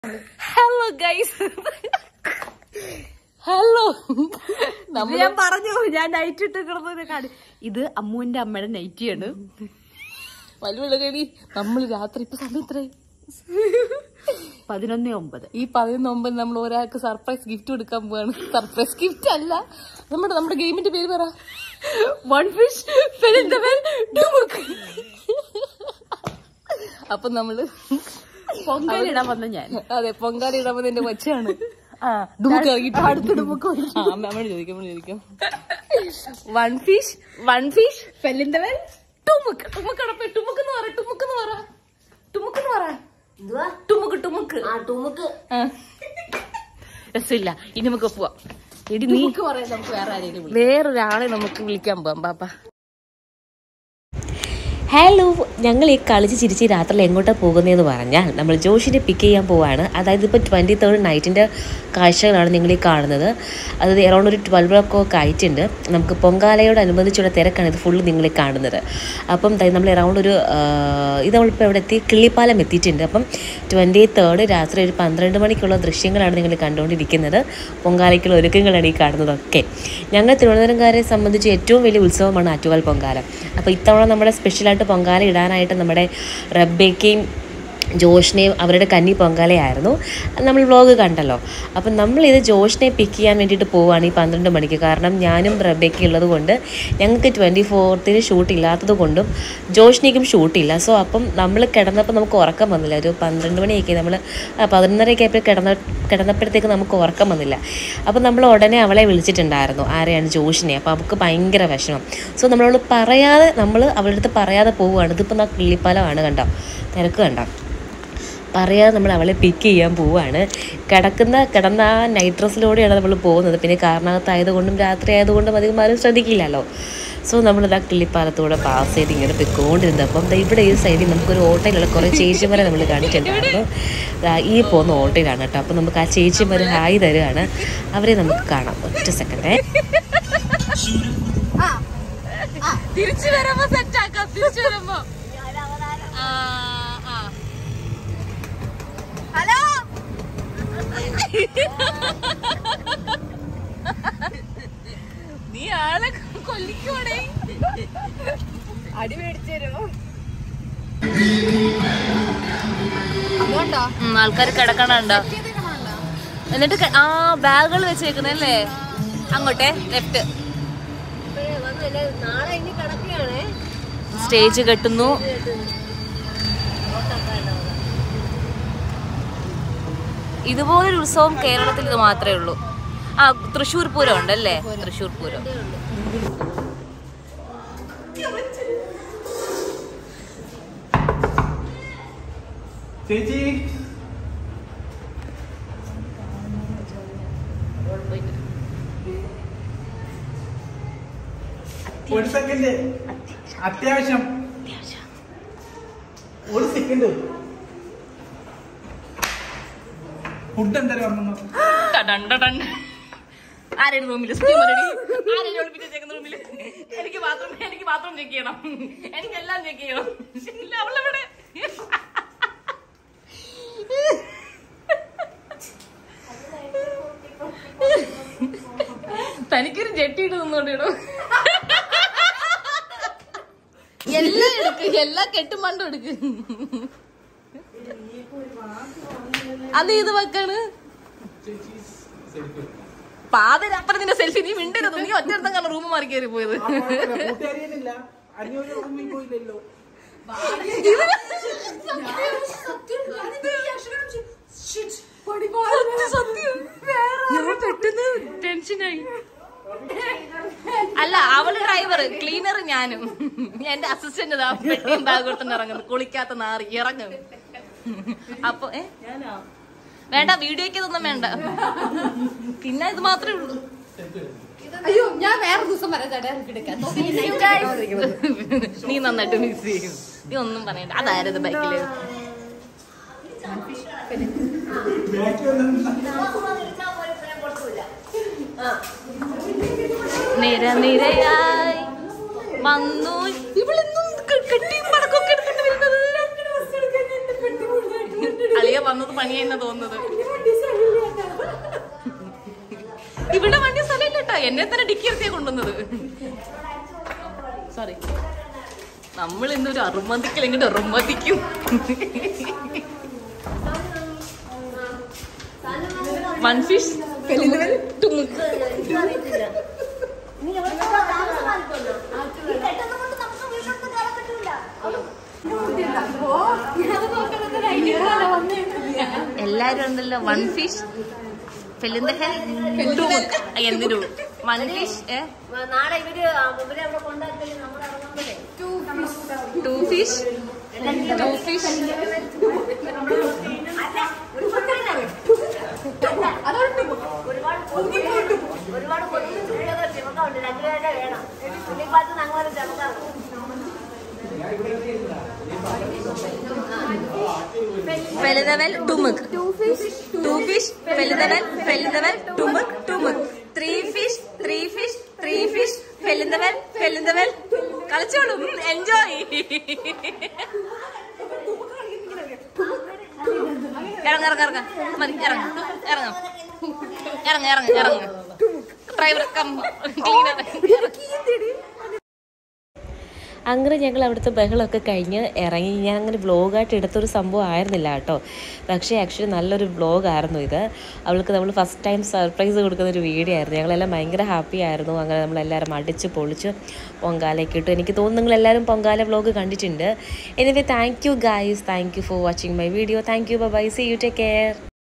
Hello guys hello ഇത് ഞാൻ പറഞ്ഞു ഞാൻ നൈറ്റ് ഇട്ട് കിടന്നത് കാണി ഇത് അമ്മുവിന്റെ അമ്മയുടെ നൈറ്റിയാണ് വലുവിളകടി നമ്മൾ രാത്രി ഇപ്പൊ സമയം എത്രയായി പതിനൊന്ന് ഒമ്പത് ഈ പതിനൊമ്പത് നമ്മൾ ഒരാൾക്ക് സർപ്രൈസ് ഗിഫ്റ്റ് കൊടുക്കാൻ പോവാണ് സർപ്രൈസ് ഗിഫ്റ്റ് അല്ല നമ്മുടെ നമ്മുടെ ഗെയിമിന്റെ പേര് പറ വൺ ഫിഷ് അപ്പൊ നമ്മള് പൊങ്കലിടാൻ വന്ന ഞാൻ അതെ പൊങ്കാല ഇടാൻ നിന്റെ കൊച്ചാണ് ഡുമുക്ക് ഇറങ്ങിയിട്ട് അടുത്ത ഡുമുക്ക് അമ്മയോട് ചോദിക്കും അമ്മയോട് ചോദിക്കും വൺ ഫിഷ് വൺ ഫിഷ് പെല്ലിന്തവൻ ടുമുക്ക് ടുമുക്ക് അടപ്പേ ടുമുക്ക് എന്ന് പറ ടുമുക്ക് എന്ന് പറ ടുമുക്ക് എന്ന് പറ ടുമുക്ക് ടുമുക്ക് ആ. രസമില്ല ഇനി നമുക്ക് പോവാം എടി നീ പറയാം നമുക്ക് വേറെ ആരെങ്കിലും വേറൊരാളെ നമുക്ക് വിളിക്കാൻ പോവാം പാപ്പ ഹലോ ഞങ്ങൾ ഈ കളിച്ച് ചിരിച്ച് രാത്രിയിൽ എങ്ങോട്ടാണ് പോകുന്നതെന്ന് പറഞ്ഞാൽ നമ്മൾ ജോഷിനെ പിക്ക് ചെയ്യാൻ പോവാണ് അതായത് ഇപ്പോൾ ട്വൻറ്റി തേർഡ് നൈറ്റിൻ്റെ കാഴ്ചകളാണ് നിങ്ങൾ ഈ കാണുന്നത് അതായത് എറൗണ്ട് ഒരു ട്വൽവ് ഓ ക്ലോക്ക് ആയിട്ടുണ്ട് നമുക്ക് പൊങ്കാലയോടനുബന്ധിച്ചുള്ള തിരക്കാണ് ഇത് ഫുള്ള് നിങ്ങൾ ഈ കാണുന്നത് അപ്പം ദേ നമ്മൾ എറൗണ്ട് ഒരു ആ, ഇത് നമ്മളിപ്പോൾ ഇവിടെ എത്തി കിള്ളിപ്പാലം എത്തിയിട്ടുണ്ട് അപ്പം ട്വൻറ്റി തേർഡ് രാത്രി ഒരു പന്ത്രണ്ട് മണിക്കുള്ള ദൃശ്യങ്ങളാണ് നിങ്ങൾ കണ്ടുകൊണ്ടിരിക്കുന്നത് പൊങ്കാലയ്ക്കുള്ള ഒരുക്കങ്ങളാണ് ഈ കാണുന്നതൊക്കെ ഞങ്ങൾ തിരുവനന്തപുരംകാരെ സംബന്ധിച്ച് ഏറ്റവും വലിയ ഉത്സവമാണ് ആറ്റുകാൽ പൊങ്കാല അപ്പോൾ ഇത്തവണ നമ്മുടെ സ്പെഷ്യലായിട്ട് പൊങ്കാല ഇടാനായിട്ട് നമ്മുടെ റബ്ബയ്ക്കയും ജോഷിനെയും അവരുടെ കന്നി പൊങ്കാലയായിരുന്നു നമ്മൾ വ്ളോഗ് കണ്ടല്ലോ അപ്പം നമ്മളിത് ജോഷിനെ പിക്ക് ചെയ്യാൻ വേണ്ടിയിട്ട് പോവുകയാണ് ഈ പന്ത്രണ്ട് മണിക്ക് കാരണം ഞാനും റബ്ബയ്ക്കും ഉള്ളത് കൊണ്ട് ഞങ്ങൾക്ക് ട്വൻറ്റി ഫോർത്തിന് ഷൂട്ട് ഇല്ലാത്തത് കൊണ്ടും ജോഷിനേക്കും ഷൂട്ടില്ല സോ അപ്പം നമ്മൾ കിടന്നപ്പോൾ നമുക്ക് ഉറക്കം വന്നില്ല ഒരു പന്ത്രണ്ട് മണിയൊക്കെ നമ്മൾ പതിനൊന്നരയൊക്കെ ആയപ്പോൾ കിടന്ന കിടന്നപ്പോഴത്തേക്ക് നമുക്ക് ഉറക്കം വന്നില്ല അപ്പം നമ്മൾ ഉടനെ അവളെ വിളിച്ചിട്ടുണ്ടായിരുന്നു ആരെയാണ് ജോഷിനെ അപ്പോൾ അവൾക്ക് ഭയങ്കര വിഷമം സോ നമ്മളവൾ പറയാതെ നമ്മൾ അവളുടെ അടുത്ത് പറയാതെ പോവുകയാണ് ഇതിപ്പോൾ ആ കിള്ളിപ്പാലമാണ് കണ്ടോ തിരക്ക് കണ്ടോ പറയാതെ നമ്മൾ അവളെ പിക്ക് ചെയ്യാൻ പോവുകയാണ് കിടക്കുന്ന കിടന്ന ആ നൈറ്റ് ഡ്രസ്സിലൂടെയാണ് നമ്മൾ പോകുന്നത് പിന്നെ കാരണകത്തായതുകൊണ്ടും രാത്രി ആയതുകൊണ്ടും അധികം ആരും ശ്രദ്ധിക്കില്ലല്ലോ സോ നമ്മളിതാ കിള്ളിപ്പാലത്തൂടെ പാസ് ചെയ്ത് ഇങ്ങനെ പൊയ്ക്കൊണ്ടിരുന്നത് അപ്പം ദാ ഇവിടെ ഈ സൈഡിൽ നമുക്കൊരു ഓട്ടോയിലുള്ള കുറേ ചേച്ചിമാരെ നമ്മൾ കണ്ടിട്ടുണ്ടായിരുന്നു ദാ ഈ പോകുന്ന ഓട്ടോയിലാണ് കേട്ടോ അപ്പം നമുക്ക് ആ ചേച്ചിമാർ ഹായ് തരുകയാണ് അവരെ നമുക്ക് കാണാം ഒറ്റ സെക്കൻഡേ തിരിച്ചു വരുമ്പോ സെറ്റ് ആക്കാം തിരിച്ചു വരുമ്പോ ആ, ആ. നീ ആളെ കൊല്ലിക്കോടെ അടി മേടിച്ചു തരുമോ ആൾക്കാർ കിടക്കണുണ്ടോ എന്നിട്ട് ക- ആ ബാഗുകൾ വെച്ചേക്കുന്നല്ലേ അങ്ങോട്ടെ ലെഫ്റ്റ് സ്റ്റേജ് കെട്ടുന്നു ഇതുപോലൊരു ഉത്സവം കേരളത്തിൽ ഇത് മാത്രമേ ഉള്ളൂ ആ തൃശ്ശൂർ പൂരം ഉണ്ടല്ലേ തൃശ്ശൂർ പൂരം ചേച്ചി ഒരു സെക്കൻഡ് അത്യാവശ്യം ഒരു സെക്കൻഡ് ഫുഡ് എന്തായാലും വന്നു ആരുടെ റൂമില് റൂമില് എനിക്ക് ബാത്റൂം എനിക്ക് ബാത്റൂം ചെക്ക് ചെയ്യണം എനിക്ക് എല്ലാം ചെക്ക് ചെയ്യണം ഇല്ല, അവളെവിടെ തനിക്കൊരു ജെട്ടി ഇട്ട് നിന്നോണ്ടിടോ എല്ലാം എടുക്ക് എല്ലാ കെട്ടും മണ്ടും എടുക്ക് അത് ഇത് വെക്കാണ് പാതിരപ്പുറം നിന്റെ സെൽഫി നീ മിണ്ടരുത് നീ ഒറ്റടുത്തം കാരണം റൂം മാറി കയറി പോയത് കൂട്ടുകാരിയല്ല അഞ്ഞൂറ് റൂമിൽ പോയില്ലല്ലോ ഞാൻ പെട്ടെന്ന് ടെൻഷനായി അല്ല അവള് ഡ്രൈവർ ക്ലീനർ ഞാനും എന്റെ അസിസ്റ്റന്റ് ഇതാ പെട്ടിയും ബാഗോട്ടം ഇറങ്ങുന്നു കുളിക്കാത്ത നാറി ഇറങ്ങും അപ്പൊ ഏ വേണ്ട വീഡിയോക്ക് ഇതൊന്നും വേണ്ട പിന്നെ ഇത് മാത്രമേ ഉള്ളൂ അയ്യോ ഞാൻ വേറെ ദിവസം വരാം ചേട്ടാ എനിക്ക് എടുക്കാം നീ നന്നായിട്ട് മിക്സ് ചെയ്യും നീ ഒന്നും പറയണ്ട അതായത് ബൈക്കില് നിര നിരയായി വന്നു ഇവളെന്നും കെട്ടിയും പടക്കൊക്കെ എടുത്തിട്ട് വരുന്നത് അളിയ വന്നത് പണിയെന്ന് തോന്നുന്നത് ഇവിടെ വണ്ടി സ്ഥലമില്ല കേട്ടോ എന്നെ തന്നെ ഡിക്കി നിർത്തിയാ കൊണ്ടുവന്നത് സോറി നമ്മൾ ഇന്നൊരു അറുമതിക്കൽ എങ്ങോട്ട് അറുമതിക്കും വൺ ഫിഷ് എല്ലാരും ഉണ്ടല്ലോ വൺ ഫിഷ് ഫെല്ലിന്തഹൽ എന്തിനു വൺ ഫിഷ് നാളെ ഇവര് ഇവരെ അവിടെ കൊണ്ടാക്കി നമ്മൾ ഇറങ്ങുമ്പോഴേ ടു ഫിഷ് ടു ഫിഷ് ഒരുപാട് ചെമക്കുണ്ട് രണ്ടുപേരുടെ വേണം പുള്ളിപ്പാട്ട് ഞങ്ങളൊരു ചെമക്കാണ് ഫെലിതവൽ ടുമുക് ടു ഫിഷ് ഫെലിതവൽ ഫെലിതവൽ ടുമുക് ടുമുക് three fish three fish three fish ഫെലിന്തവൽ ഫെലിന്തവൽ കളിച്ചോളും എൻജോയ് ഇറങ്ങ ഇറങ്ങ ഇറങ്ങ മതി ഇറങ്ങ ഇറങ്ങ ഇറങ്ങ ഇറങ്ങ ഇറങ്ങ ഡ്രൈവർ കം ക്ലീനർ അങ്ങനെ ഞങ്ങൾ അവിടുത്തെ ബഹളമൊക്കെ കഴിഞ്ഞ് ഇറങ്ങി ഞാൻ അങ്ങനെ വ്ളോഗായിട്ട് എടുത്തൊരു സംഭവം ആയിരുന്നില്ല കേട്ടോ പക്ഷേ ആക്ച്വലി നല്ലൊരു വ്ളോഗായിരുന്നു ഇത് അവൾക്ക് നമ്മൾ ഫസ്റ്റ് ടൈം സർപ്രൈസ് കൊടുക്കുന്ന ഒരു വീഡിയോ ആയിരുന്നു ഞങ്ങളെല്ലാം ഭയങ്കര ഹാപ്പി ആയിരുന്നു അങ്ങനെ നമ്മളെല്ലാവരും അടിച്ച് പൊളിച്ച് പൊങ്കാലയൊക്കെ ഇട്ടു എനിക്ക് തോന്നുന്നു നിങ്ങളെല്ലാവരും പൊങ്കാല വ്ളോഗ് കണ്ടിട്ടുണ്ട് anyway thank you guys thank you for watching my video thank you bye see you take care